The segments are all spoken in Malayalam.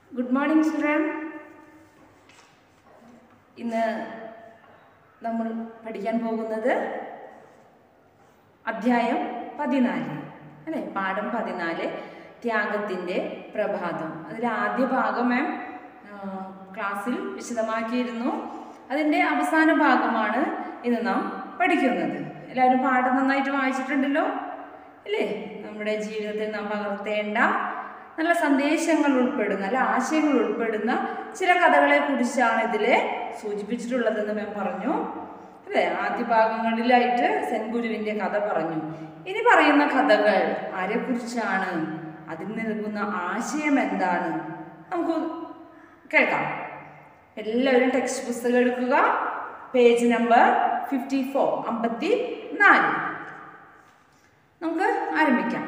ഗുഡ് മോർണിംഗ് ചിൽഡ്രൻ ഇന്ന് നമ്മൾ പഠിക്കാൻ പോകുന്നത് അധ്യായം പതിനാല് അല്ലേ പാഠം പതിനാല് ത്യാഗത്തിൻ്റെ പ്രഭാതം അതിൽ ആദ്യ ഭാഗം മാം ക്ലാസ്സിൽ വിശദമാക്കിയിരുന്നു അതിൻ്റെ അവസാന ഭാഗമാണ് ഇന്ന് നാം പഠിക്കുന്നത് എല്ലാവരും പാഠം നന്നായിട്ട് വായിച്ചിട്ടുണ്ടല്ലോ അല്ലേ നമ്മുടെ ജീവിതത്തിൽ നാം പകർത്തേണ്ട നല്ല സന്ദേശങ്ങൾ ഉൾപ്പെടുന്ന നല്ല ആശയങ്ങൾ ഉൾപ്പെടുന്ന ചില കഥകളെ കുറിച്ചാണ് ഇതിൽ സൂചിപ്പിച്ചിട്ടുള്ളതെന്ന് ഞാൻ പറഞ്ഞു അല്ലേ ആദ്യ ഭാഗങ്ങളിലായിട്ട് സെൻഗുരുവിൻ്റെ കഥ പറഞ്ഞു ഇനി പറയുന്ന കഥകൾ ആരെക്കുറിച്ചാണ് അതിൽ നൽകുന്ന ആശയം എന്താണ് നമുക്ക് കേൾക്കാം എല്ലാവരും ടെക്സ്റ്റ് പുസ്തകം എടുക്കുക പേജ് നമ്പർ ഫിഫ്റ്റി ഫോർ അമ്പത്തി നാല് നമുക്ക് ആരംഭിക്കാം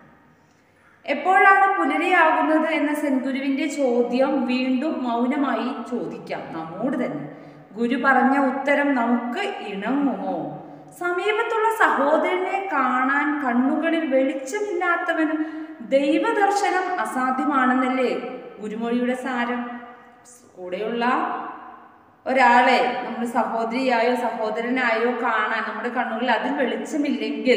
എപ്പോഴാണ് പുലരിയാകുന്നത് എന്ന സെൻഗുരുവിന്റെ ചോദ്യം വീണ്ടും മൗനമായി ചോദിക്കാം നമ്മോട് തന്നെ ഗുരു പറഞ്ഞ ഉത്തരം നമുക്ക് ഇണങ്ങുമോ സമീപത്തുള്ള സഹോദരനെ കാണാൻ കണ്ണുകളിൽ വെളിച്ചമില്ലാത്തവന് ദൈവദർശനം അസാധ്യമാണെന്നല്ലേ ഗുരുമൊഴിയുടെ സാരം കൂടെയുള്ള ഒരാളെ നമ്മുടെ സഹോദരിയായോ സഹോദരനായോ കാണാൻ നമ്മുടെ കണ്ണുകളിൽ അതിൽ വെളിച്ചമില്ലെങ്കിൽ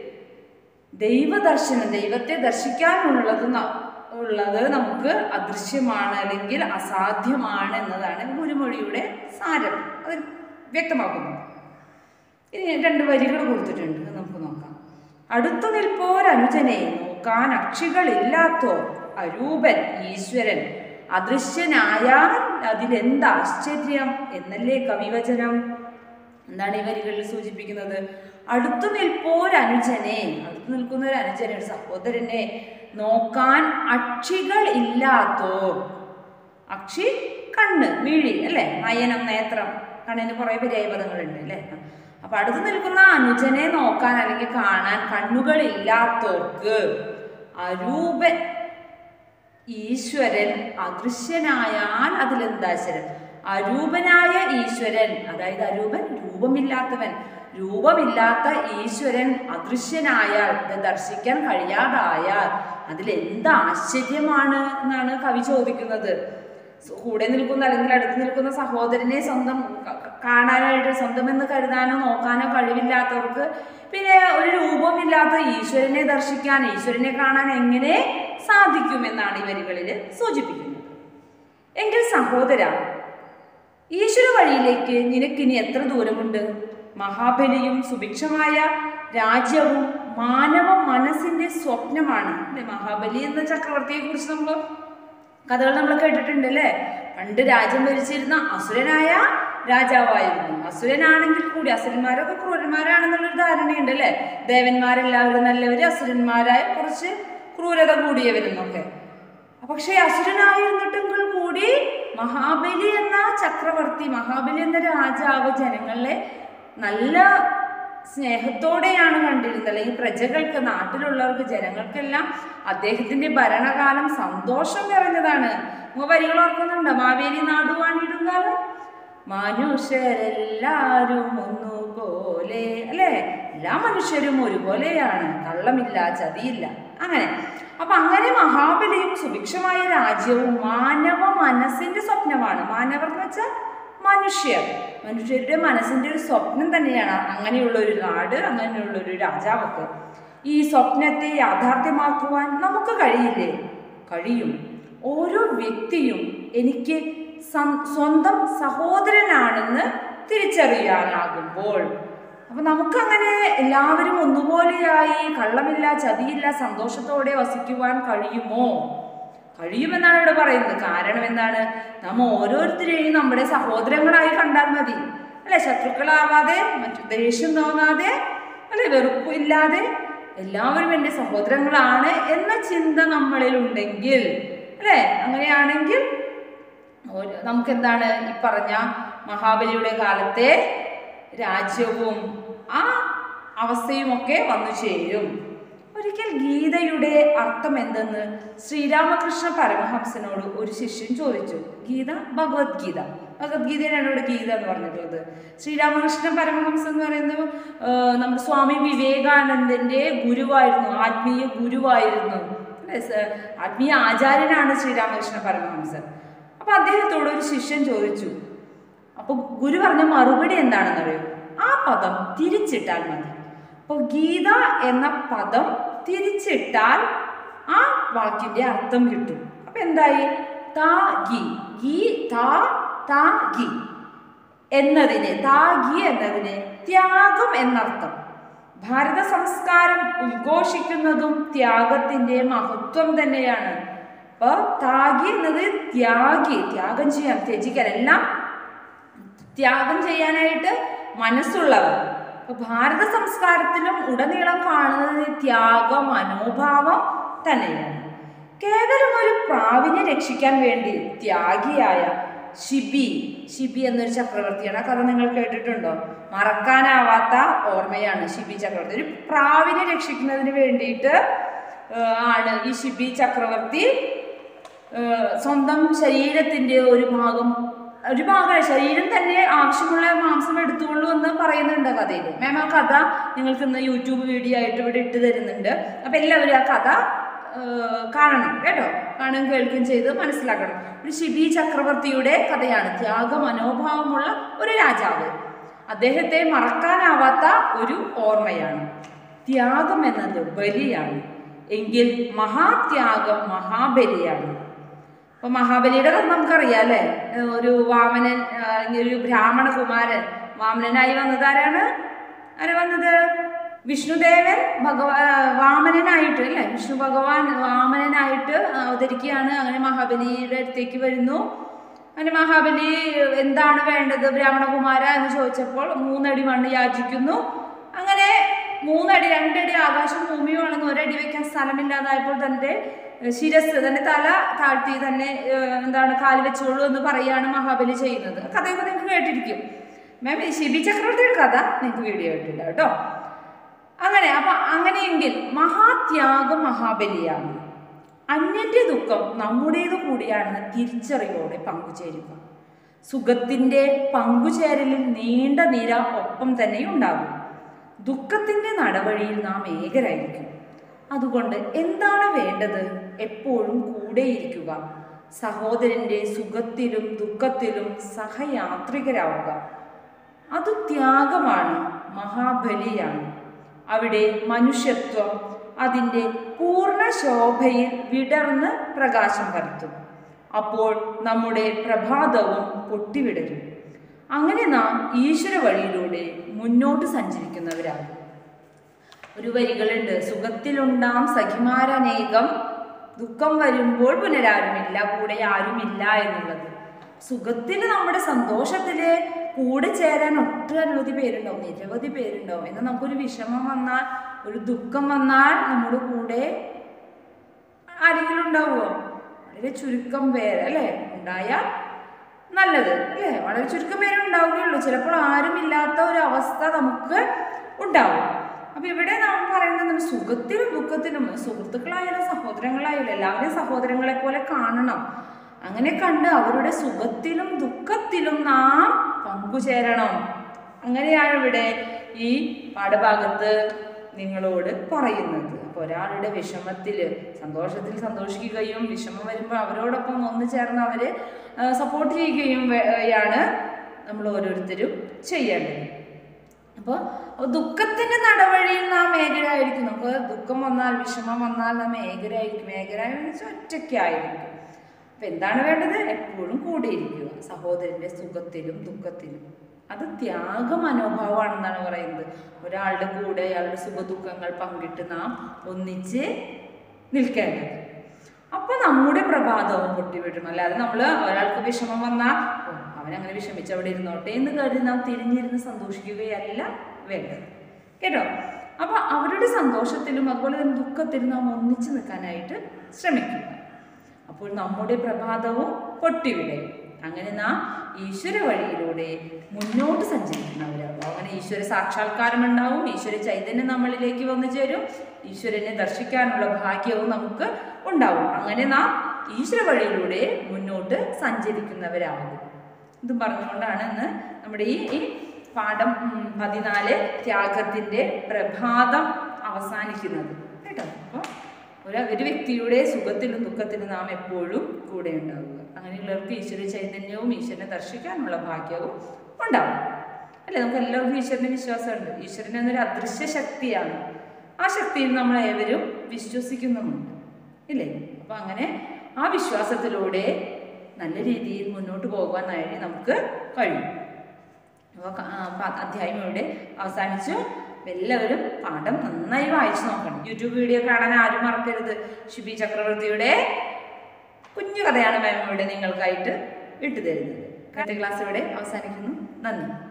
ദൈവദർശനം ദൈവത്തെ ദർശിക്കാനുള്ളത് ന- ഉള്ളത് നമുക്ക് അദൃശ്യമാണ് അല്ലെങ്കിൽ അസാധ്യമാണ് എന്നതാണ് ഗുരുമൊഴിയുടെ സാരം അത് വ്യക്തമാക്കുന്നത് ഇനി രണ്ട് വരികൾ കൊടുത്തിട്ടുണ്ട് അത് നമുക്ക് നോക്കാം അടുത്തു നിൽപ്പോരനുജനെ നോക്കാൻ അക്ഷികളില്ലാത്തോർ അരൂപൻ ഈശ്വരൻ അദൃശ്യനായാൽ അതിലെന്ത് ആശ്ചര്യം എന്നല്ലേ കവിവചനം എന്താണ് ഈ വരികളിൽ സൂചിപ്പിക്കുന്നത് അടുത്തു നിൽപ്പോരനുജനെ അടുത്തു നിൽക്കുന്ന ഒരു അനുജനെ ഒരു സഹോദരനെ നോക്കാൻ അക്ഷികൾ ഇല്ലാത്തോർ അക്ഷി കണ്ണ് മിഴി അല്ലേ നയനം നേത്രം കണ്ണിന് കുറേ പര്യായപദങ്ങളുണ്ട് അല്ലേ അപ്പൊ അടുത്ത് നിൽക്കുന്ന അനുജനെ നോക്കാൻ അല്ലെങ്കിൽ കാണാൻ കണ്ണുകളില്ലാത്തോർക്ക് അരൂപൻ ഈശ്വരൻ അദൃശ്യനായാൽ അതിലെന്താശ്വരൻ അരൂപനായ ഈശ്വരൻ അതായത് അരൂപൻ രൂപമില്ലാത്തവൻ രൂപമില്ലാത്ത ഈശ്വരൻ അദൃശ്യനായാൽ ഇത് ദർശിക്കാൻ കഴിയാതായാൽ അതിലെന്ത് ആശ്ചര്യമാണ് എന്നാണ് കവി ചോദിക്കുന്നത് സോ- കൂടെ നിൽക്കുന്ന അല്ലെങ്കിൽ അടുത്ത് നിൽക്കുന്ന സഹോദരനെ സ്വന്തം ക- ക- കാണാനായിട്ട് സ്വന്തം എന്ന് കരുതാനോ നോക്കാനോ കഴിവില്ലാത്തവർക്ക് പിന്നെ ഒരു രൂപമില്ലാത്ത ഈശ്വരനെ ദർശിക്കാൻ ഈശ്വരനെ കാണാൻ എങ്ങനെ സാധിക്കുമെന്നാണ് ഈ വരികളിൽ സൂചിപ്പിക്കുന്നത് എങ്കിൽ സഹോദര ഈശ്വര വഴിയിലേക്ക് നിനക്കിനി എത്ര ദൂരമുണ്ട് മഹാബലിയും സുഭിക്ഷമായ രാജ്യവും മാനവ മനസ്സിന്റെ സ്വപ്നമാണ് അല്ലെ മഹാബലി എന്ന ചക്രവർത്തിയെ കുറിച്ച് നമ്മൾ കഥകൾ നമ്മൾ കേട്ടിട്ടുണ്ട് അല്ലേ പണ്ട് രാജ്യം ഭരിച്ചിരുന്ന അസുരനായ രാജാവായിരുന്നു അസുരനാണെങ്കിൽ കൂടി അസുരന്മാരൊക്കെ ക്രൂരന്മാരാണെന്നുള്ളൊരു ധാരണയുണ്ട് അല്ലേ ദേവന്മാരെല്ലാവരും നല്ലവര് അസുരന്മാരായ കുറച്ച് ക്രൂരത കൂടിയവരെന്നൊക്കെ പക്ഷേ അസുരനായിരുന്നിട്ടെങ്കിൽ കൂടി മഹാബലി എന്ന ചക്രവർത്തി മഹാബലി എന്ന രാജാവ് ജനങ്ങളെ നല്ല സ്നേഹത്തോടെയാണ് കണ്ടിരുന്നത് അല്ലെങ്കിൽ പ്രജകൾക്ക് നാട്ടിലുള്ളവർക്ക് ജനങ്ങൾക്കെല്ലാം അദ്ദേഹത്തിന്റെ ഭരണകാലം സന്തോഷം നിറഞ്ഞതാണ് നിങ്ങൾ വരികൾ ഓർക്കുന്നുണ്ടോ മാവേലി നാടുവാണിടും കാലം മനുഷ്യരെല്ലാരും ഒന്നുപോലെ അല്ലേ എല്ലാ മനുഷ്യരും ഒരുപോലെയാണ് കള്ളമില്ല ചതിയില്ല അങ്ങനെ അപ്പൊ അങ്ങനെ മഹാബലിയും സുഭിക്ഷമായ രാജ്യവും മാനവ മനസ്സിന്റെ സ്വപ്നമാണ് മാനവർ എന്ന് വെച്ചാൽ മനുഷ്യർ മനുഷ്യരുടെ മനസ്സിന്റെ ഒരു സ്വപ്നം തന്നെയാണ് അങ്ങനെയുള്ള ഒരു നാട് അങ്ങനെയുള്ള ഒരു രാജാവൊക്കെ ഈ സ്വപ്നത്തെ യാഥാർത്ഥ്യമാക്കുവാൻ നമുക്ക് കഴിയില്ലേ കഴിയും ഓരോ വ്യക്തിയും എനിക്ക് സം- സ്വന്തം സഹോദരനാണെന്ന് തിരിച്ചറിയാനാകുമ്പോൾ അപ്പൊ നമുക്കങ്ങനെ എല്ലാവരും ഒന്നുപോലെയായി കള്ളമില്ല ചതിയില്ല സന്തോഷത്തോടെ വസിക്കുവാൻ കഴിയുമോ കഴിയുമെന്നാണ് ഇവിടെ പറയുന്നത് കാരണം എന്താണ് നാം ഓരോരുത്തരെയും നമ്മുടെ സഹോദരങ്ങളായി കണ്ടാൽ മതി അല്ലെ ശത്രുക്കളാവാതെ മറ്റു ദേഷ്യം തോന്നാതെ അല്ലെ വെറുപ്പില്ലാതെ എല്ലാവരും എൻ്റെ സഹോദരങ്ങളാണ് എന്ന ചിന്ത നമ്മളിൽ ഉണ്ടെങ്കിൽ അല്ലെ അങ്ങനെയാണെങ്കിൽ ഒരു- നമുക്കെന്താണ് ഈ പറഞ്ഞ മഹാബലിയുടെ കാലത്തെ രാജ്യവും ആ അവസ്ഥയുമൊക്കെ വന്നു ചേരും ഒരിക്കൽ ഗീതയുടെ അർത്ഥം എന്തെന്ന് ശ്രീരാമകൃഷ്ണ പരമഹംസനോട് ഒരു ശിഷ്യൻ ചോദിച്ചു ഗീത ഭഗവത്ഗീത ഭഗവത്ഗീതയിലാണ് ഇവിടെ ഗീത എന്ന് പറഞ്ഞിട്ടുള്ളത് ശ്രീരാമകൃഷ്ണ പരമഹംസൻ എന്ന് പറയുന്നത് ആ, നമ്മുടെ സ്വാമി വിവേകാനന്ദന്റെ ഗുരുവായിരുന്നു ആത്മീയ ഗുരുവായിരുന്നു അല്ലേ സ- ആത്മീയ ആചാര്യനാണ് ശ്രീരാമകൃഷ്ണ പരമഹംസൻ അപ്പൊ അദ്ദേഹത്തോട് ഒരു ശിഷ്യൻ ചോദിച്ചു അപ്പൊ ഗുരു പറഞ്ഞ മറുപടി എന്താണെന്ന് അറിയോ ആ പദം തിരിച്ചിട്ടാൽ മതി അപ്പോൾ ഗീത എന്ന പദം തിരിച്ചിട്ടാൽ ആ വാക്കിന്റെ അർത്ഥം കിട്ടും അപ്പൊ എന്തായി താ ഗി ഗീ താ താ ഗി എന്നതിന് താഗി എന്നതിന് ത്യാഗം എന്നർത്ഥം ഭാരത സംസ്കാരം ഉദ്ഘോഷിക്കുന്നതും ത്യാഗത്തിന്റെ മഹത്വം തന്നെയാണ് അപ്പൊ താഗി എന്നത് ത്യാഗി ത്യാഗം ചെയ്യാൻ ത്യജിക്കാൻ എല്ലാം ത്യാഗം ചെയ്യാനായിട്ട് മനസ്സുള്ളവർ അപ്പൊ ഭാരത സംസ്കാരത്തിലും ഉടനീളം കാണുന്നത് ഈ ത്യാഗ മനോഭാവം തന്നെയാണ് കേവലം ഒരു പ്രാവിനെ രക്ഷിക്കാൻ വേണ്ടി ത്യാഗിയായ ഷിബി ഷിബി എന്നൊരു ചക്രവർത്തിയാണ് ആ കഥ നിങ്ങൾ കേട്ടിട്ടുണ്ടോ മറക്കാനാവാത്ത ഓർമ്മയാണ് ഷിബി ചക്രവർത്തി ഒരു പ്രാവിനെ രക്ഷിക്കുന്നതിന് വേണ്ടിയിട്ട് ആ, ആണ് ഈ ഷിബി ചക്രവർത്തി ഏഹ് സ്വന്തം ശരീരത്തിന്റെ ഒരു ഭാഗം ഒരു ഭാഗം ശരീരം തന്നെ ആവശ്യമുള്ള മാംസം എടുത്തുകൊള്ളൂ എന്ന് പറയുന്നുണ്ട് കഥയിൽ മാം ആ കഥ നിങ്ങൾക്ക് ഇന്ന് യൂട്യൂബ് വീഡിയോ ആയിട്ട് ഇവിടെ ഇട്ട് തരുന്നുണ്ട് അപ്പം എല്ലാവരും ആ കഥ ഏഹ് കാണണം കേട്ടോ കാണുകയും കേൾക്കുകയും ചെയ്ത് മനസ്സിലാക്കണം ഒരു ശിബി ചക്രവർത്തിയുടെ കഥയാണ് ത്യാഗ മനോഭാവമുള്ള ഒരു രാജാവ് അദ്ദേഹത്തെ മറക്കാനാവാത്ത ഒരു ഓർമ്മയാണ് ത്യാഗം എന്നത് ബലിയാണ് എങ്കിൽ മഹാത്യാഗം മഹാബലിയാണ് അപ്പൊ മഹാബലിയുടെ കഥ നമുക്കറിയാം അല്ലേ ഏഹ് ഒരു വാമനൻ ആ, അല്ലെങ്കിൽ ഒരു ബ്രാഹ്മണ കുമാരൻ വാമനനായി വന്നത് ആരാണ് ആരാ വന്നത് വിഷ്ണുദേവൻ ഭഗവാ ആ, വാമനനായിട്ട് അല്ലേ വിഷ്ണു ഭഗവാൻ വാമനനായിട്ട് അവതരിക്കുകയാണ് അങ്ങനെ മഹാബലിയുടെ അടുത്തേക്ക് വരുന്നു അങ്ങനെ മഹാബലി എന്താണ് വേണ്ടത് ബ്രാഹ്മണകുമാര എന്ന് ചോദിച്ചപ്പോൾ മൂന്നടി മണ്ണ് യാചിക്കുന്നു അങ്ങനെ മൂന്നടി രണ്ടടി ആകാശം ഭൂമിയും ആണെന്ന് ഒരടി വെക്കാൻ സ്ഥലമില്ലാതായപ്പോൾ തൻ്റെ ഏഹ്, ശിരസ് തന്റെ തല താഴ്ത്തി തന്നെ ഏഹ്, എന്താണ് കാല് വെച്ചോളൂ എന്ന് പറയാണ് മഹാബലി ചെയ്യുന്നത് കഥയൊക്കെ നിങ്ങൾക്ക് കേട്ടിരിക്കും മാം ഈ ശിബി ചക്രവർത്തിയുടെ കഥ നിങ്ങൾക്ക് വീഡിയോ ഇട്ടില്ല കേട്ടോ അങ്ങനെ അപ്പൊ അങ്ങനെയെങ്കിൽ മഹാത്യാഗം മഹാബലിയാണ് അന്യന്റെ ദുഃഖം നമ്മുടേത് കൂടിയാണെന്ന് തിരിച്ചറിവോടെ പങ്കുചേരുക സുഖത്തിന്റെ പങ്കുചേരലിൽ നീണ്ട നിര ഒപ്പം തന്നെ ഉണ്ടാകും ദുഃഖത്തിന്റെ നടവഴിയിൽ നാം ഏകരായിരിക്കും അതുകൊണ്ട് എന്താണ് വേണ്ടത് എപ്പോഴും കൂടെയിരിക്കുക സഹോദരന്റെ സുഖത്തിലും ദുഃഖത്തിലും സഹയാത്രികരാവുക അത് ത്യാഗമാണ് മഹാബലിയാണ് അവിടെ മനുഷ്യത്വം അതിൻ്റെ പൂർണ്ണ ശോഭയിൽ വിടർന്ന് പ്രകാശം പരത്തും അപ്പോൾ നമ്മുടെ പ്രഭാതവും പൊട്ടിവിടരും അങ്ങനെ നാം ഈശ്വര വഴിയിലൂടെ മുന്നോട്ട് സഞ്ചരിക്കുന്നവരാകും ഒരു വരികളുണ്ട് സുഖത്തിലുണ്ടാം സഖിമാരനേകം ദുഃഖം വരുമ്പോൾ പുനരാരുമില്ല കൂടെ ആരുമില്ല എന്നുള്ളത് സുഖത്തിൽ നമ്മുടെ സന്തോഷത്തില് കൂടെ ചേരാൻ ഒട്ടനവധി പേരുണ്ടാവും നിരവധി പേരുണ്ടാവും എന്നാൽ നമുക്കൊരു വിഷമം വന്നാൽ ഒരു ദുഃഖം വന്നാൽ നമ്മുടെ കൂടെ ആരെങ്കിലും ഉണ്ടാവുമോ വളരെ ചുരുക്കം പേര് അല്ലേ ഉണ്ടായാൽ നല്ലത് അല്ലേ വളരെ ചുരുക്കം പേര് ഉണ്ടാവുകയുള്ളൂ ചിലപ്പോൾ ആരുമില്ലാത്ത ഒരു അവസ്ഥ നമുക്ക് ഉണ്ടാവും അപ്പൊ ഇവിടെ നാം പറയുന്നത് സുഖത്തിലും ദുഃഖത്തിലും സുഹൃത്തുക്കളായാലും സഹോദരങ്ങളായാലും എല്ലാവരെയും സഹോദരങ്ങളെ പോലെ കാണണം അങ്ങനെ കണ്ട് അവരുടെ സുഖത്തിലും ദുഃഖത്തിലും നാം പങ്കുചേരണം അങ്ങനെയാണ് ഇവിടെ ഈ പാഠഭാഗത്ത് നിങ്ങളോട് പറയുന്നത് അപ്പോൾ ഒരാളുടെ വിഷമത്തിൽ സന്തോഷത്തിൽ സന്തോഷിക്കുകയും വിഷമം വരുമ്പോൾ അവരോടൊപ്പം ഒന്നു ചേർന്ന് അവരെ സപ്പോർട്ട് ചെയ്യുകയും വേ- യാണ് നമ്മൾ ഓരോരുത്തരും ചെയ്യേണ്ടത് അപ്പോൾ ദുഃഖത്തിന്റെ നടവഴിയിൽ നാം ഏകരായിരിക്കും നമുക്ക് ദുഃഖം വന്നാൽ വിഷമം വന്നാൽ നാം ഏകരായിരിക്കും ഏകരായി വെച്ചാൽ ഒറ്റയ്ക്കായിരിക്കും അപ്പൊ എന്താണ് വേണ്ടത് എപ്പോഴും കൂടിയിരിക്കുക സഹോദരന്റെ സുഖത്തിലും ദുഃഖത്തിലും അത് ത്യാഗ മനോഭാവമാണെന്നാണ് പറയുന്നത് ഒരാളുടെ കൂടെ അയാളുടെ സുഖദുഃഖങ്ങൾ പങ്കിട്ട് നാം ഒന്നിച്ച് നിൽക്കേണ്ടത് അപ്പൊ നമ്മുടെ പ്രഭാതവും പൊട്ടിവിടും അല്ലാതെ നമ്മൾ ഒരാൾക്ക് വിഷമം വന്നാൽ "ഓ, അവനങ്ങനെ വിഷമിച്ച് അവിടെ ഇരുന്നോട്ടെ എന്ന് കരുതി നാം തിരിഞ്ഞിരുന്ന് സന്തോഷിക്കുകയല്ല വേണ്ടത് കേട്ടോ അപ്പൊ അവരുടെ സന്തോഷത്തിലും അതുപോലെ തന്നെ ദുഃഖത്തിലും നാം ഒന്നിച്ചു നിൽക്കാനായിട്ട് ശ്രമിക്കുക അപ്പോൾ നമ്മുടെ പ്രഭാതവും പൊട്ടിവിടയും അങ്ങനെ നാം ഈശ്വര വഴിയിലൂടെ മുന്നോട്ട് സഞ്ചരിക്കുന്നവരാകും അങ്ങനെ ഈശ്വര സാക്ഷാത്കാരം ഉണ്ടാവും ഈശ്വര ചൈതന്യം നമ്മളിലേക്ക് വന്നു ചേരും ഈശ്വരനെ ദർശിക്കാനുള്ള ഭാഗ്യവും നമുക്ക് ഉണ്ടാവും അങ്ങനെ നാം ഈശ്വര വഴിയിലൂടെ മുന്നോട്ട് സഞ്ചരിക്കുന്നവരാകും ഇതും പറഞ്ഞുകൊണ്ടാണ് ഇന്ന് നമ്മുടെ ഈ ഈ പാഠം ഉം, പതിനാല് ത്യാഗത്തിന്റെ പ്രഭാതം അവസാനിക്കുന്നത് കേട്ടോ അപ്പോൾ ഒരു ഒരു വ്യക്തിയുടെ സുഖത്തിലും ദുഃഖത്തിലും നാം എപ്പോഴും കൂടെ ഉണ്ടാവുക അങ്ങനെയുള്ളവർക്ക് ഈശ്വര ചൈതന്യവും ഈശ്വരനെ ദർശിക്കാനുള്ള ഭാഗ്യവും ഉണ്ടാവും അല്ലെ നമുക്ക് എല്ലാവർക്കും ഈശ്വരന് വിശ്വാസമുണ്ട് ഈശ്വരൻ എന്നൊരു അദൃശ്യ ശക്തിയാണ് ആ ശക്തിയിൽ നമ്മൾ ഏവരും വിശ്വസിക്കുന്നുമുണ്ട് ഇല്ലേ അപ്പം അങ്ങനെ ആ വിശ്വാസത്തിലൂടെ നല്ല രീതിയിൽ മുന്നോട്ട് പോകുവാനായി നമുക്ക് കഴിയും അപ്പോൾ അധ്യായം ഇവിടെ അവസാനിച്ചു എല്ലാവരും പാഠം നന്നായി വായിച്ചു നോക്കണം യൂട്യൂബ് വീഡിയോ കാണാൻ ആരും മറക്കരുത് ഷിബി ചക്രവർത്തിയുടെ കുഞ്ഞു കഥയാണ് മാം ഇവിടെ നിങ്ങൾക്കായിട്ട് ഇട്ടുതരുന്നത് അടുത്ത ക്ലാസ് ഇവിടെ അവസാനിക്കുന്നു നന്ദി